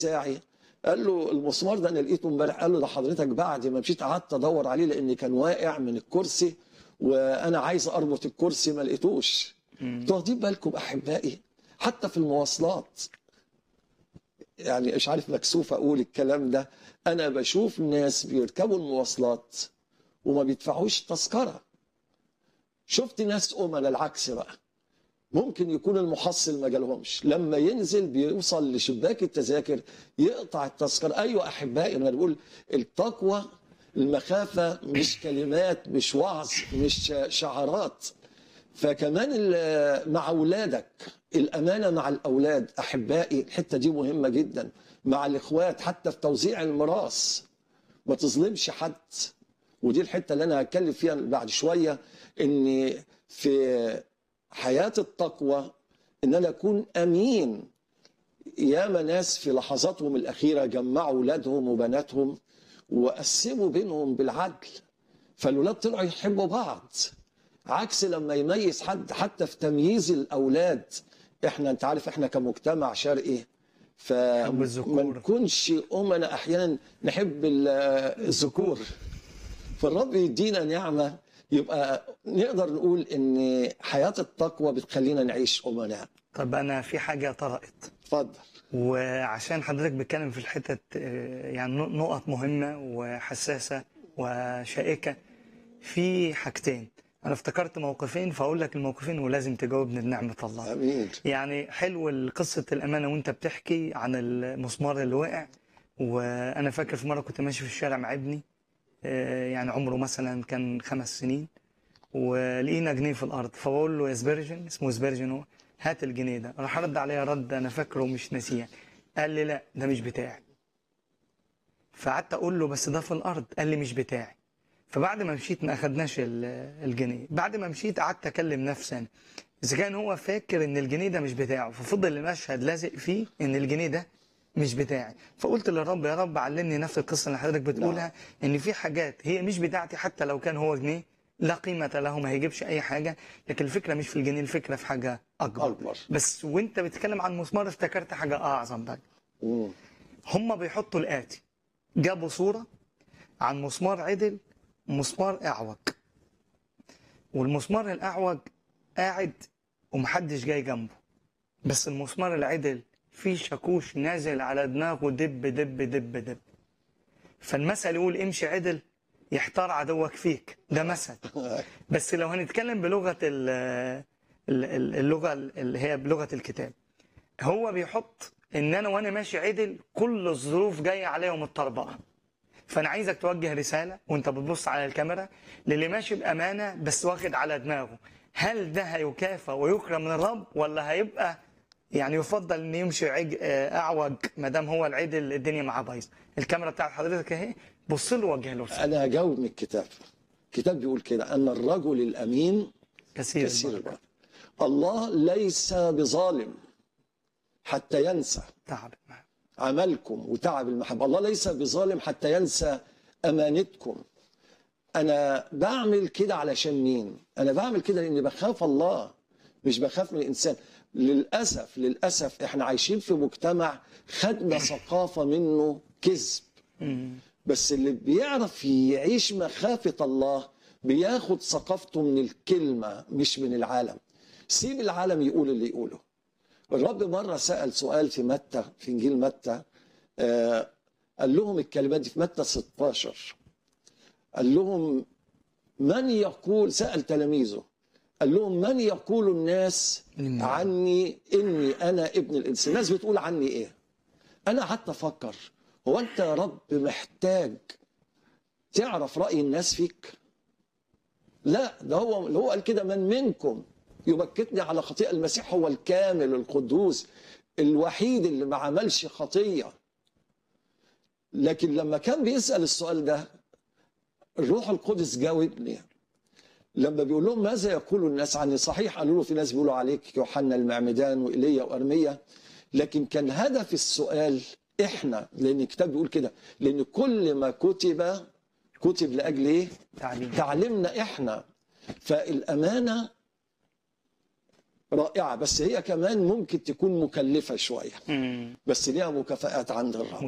ساعي قال له المسمار ده انا لقيته امبارح قال له ده حضرتك بعد ما مشيت قعدت ادور عليه لان كان واقع من الكرسي وانا عايز اربط الكرسي ما لقيتوش واخدين بالكم احبائي حتى في المواصلات يعني مش عارف مكسوف اقول الكلام ده انا بشوف ناس بيركبوا المواصلات وما بيدفعوش تذكره شفت ناس امنا العكس بقى ممكن يكون المحصل ما جالهمش لما ينزل بيوصل لشباك التذاكر يقطع التذكره ايوه احبائي انا بقول التقوى المخافه مش كلمات مش وعظ مش شعارات فكمان ال- مع اولادك الامانه مع الاولاد احبائي الحته دي مهمه جدا مع الاخوات حتى في توزيع الميراث ما تظلمش حد ودي الحته اللي انا هتكلم فيها بعد شويه ان في حياه التقوى ان انا اكون امين ياما ناس في لحظاتهم الاخيره جمعوا اولادهم وبناتهم وقسموا بينهم بالعدل فالولاد طلعوا يحبوا بعض عكس لما يميز حد حتى في تمييز الاولاد احنا انت عارف احنا كمجتمع شرقي حب الذكور. فما نكونش امنا احيانا نحب ال- الذكور فالرب يدينا نعمه يبقى نقدر نقول ان حياه التقوى بتخلينا نعيش امناء طب انا في حاجه طرقت اتفضل وعشان حضرتك بتتكلم في الحتت آه، يعني نقط مهمه وحساسه وشائكه في حاجتين انا افتكرت موقفين فاقول لك الموقفين ولازم تجاوبني بنعمه الله امين يعني حلو قصة الأمانة وأنت بتحكي عن المسمار اللي وقع وأنا فاكر في مرة كنت ماشي في الشارع مع ابني آه، يعني عمره مثلا كان خمس سنين ولقينا جنيه في الأرض فبقول له يا سبيرجن اسمه سبيرجن هو هات الجنيه ده راح رد عليا رد أنا فاكره مش ناسيه قال لي لا ده مش بتاعي فقعدت أقول له بس ده في الأرض قال لي مش بتاعي فبعد ما مشيت ما أخدناش ال- الجنيه بعد ما مشيت قعدت أكلم نفسي أنا اذا كان هو فاكر ان الجنيه ده مش بتاعه ففضل المشهد لازق فيه ان الجنيه ده مش بتاعي فقلت للرب يا رب علمني نفس القصه اللي حضرتك بتقولها ان في حاجات هي مش بتاعتي حتى لو كان هو جنيه لا قيمة له ما هيجيبش أي حاجة لكن الفكرة مش في الجنيه الفكرة في حاجة أكبر, أكبر. بس وأنت بتتكلم عن مسمار افتكرت حاجة أعظم بقى مم. هم بيحطوا الآتي جابوا صورة عن مسمار عدل ومسمار أعوج والمسمار الأعوج قاعد ومحدش جاي جنبه بس المسمار العدل فيه شاكوش نازل على دماغه دب دب دب دب فالمثل يقول امشي عدل يحتار عدوك فيك ده مثل بس لو هنتكلم بلغة ال- ال- ال- اللغة اللي هي بلغة الكتاب هو بيحط ان انا وانا ماشي عدل كل الظروف جايه عليا ومتطربقه فانا عايزك توجه رساله وانت بتبص على الكاميرا للي ماشي بامانه بس واخد على دماغه هل ده هيكافى ويكرم من الرب ولا هيبقى يعني يفضل ان يمشي عج... آه، اعوج ما دام هو العدل الدنيا معاه بايظ الكاميرا بتاعت حضرتك اهي بص له وجه له رسالة. انا هجاوب من الكتاب الكتاب بيقول كده ان الرجل الامين كثير كثير البركة. البركه الله ليس بظالم حتى ينسى تعب معاه. عملكم وتعب المحبة الله ليس بظالم حتى ينسى أمانتكم أنا بعمل كده علشان مين أنا بعمل كده لأني بخاف الله مش بخاف من الإنسان للأسف للأسف إحنا عايشين في مجتمع خدنا ثقافة منه كذب مم. بس اللي بيعرف يعيش مخافة الله بياخد ثقافته من الكلمة مش من العالم سيب العالم يقول اللي يقوله الرب مرة سأل سؤال في متى في إنجيل متى آه قال لهم الكلمات دي في متى 16 قال لهم من يقول سأل تلاميذه قال لهم من يقول الناس إني- عني إني أنا ابن الإنسان الناس بتقول عني إيه أنا قعدت أفكر هو أنت يا رب محتاج تعرف رأي الناس فيك لا ده هو اللي هو قال كده من منكم يبكتني على خطيئة المسيح هو الكامل القدوس الوحيد اللي ما عملش خطية لكن لما كان بيسأل السؤال ده الروح القدس جاوبني لما بيقول لهم ماذا يقول الناس عني صحيح قالوا له في ناس بيقولوا عليك يوحنا المعمدان وإيليا وأرميا لكن كان هدف السؤال احنا لان الكتاب بيقول كده لان كل ما كتب كتب لاجل ايه تعليم تعلمنا احنا فالامانه رائعه بس هي كمان ممكن تكون مكلفه شويه مم. بس ليها مكافآت عند الرب